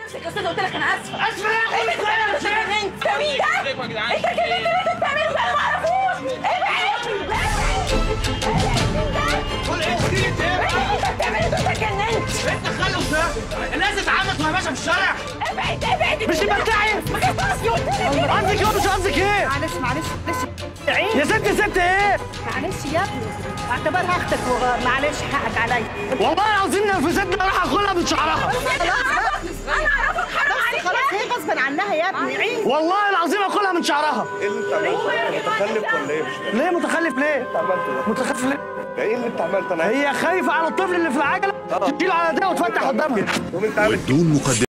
نفسك يا استاذ قلت لك انا اسفه اسفه يا انت اخويا انت اتجننت انت مين ده؟ انت اتجننت اللي انت بتعمله ده انا ما اعرفوش ابعد قول ايه وديت ايه انت بتعمله ده انت اتجننت ايه التخلف ده الناس اتعمت وهي ماشيه في الشارع ابعد ابعد مش تبدعي ما خدتش قلت لك قصدك ايه مش قصدك ايه معلش معلش معلش يا ست ست ايه معلش يا ابني اعتبرها اختك ومعلش حقك عليا والله العظيم نرفزتني اروح اخدها من شعرها انا اعرفك حرام عليك خلاص هي غصبا عنها يا ابني عيد والله العظيم اكلها من شعرها ايه اللي انت عملته؟ متخلف ولا ايه؟ مش فاهم ليه متخلف ليه اللي عملته ده؟ متخلف ليه ايه اللي انت عملته؟ انا هي خايفه على الطفل اللي في العجله تشيله على ده وتفتح قدامها قوم انت عامل بدون مقدمة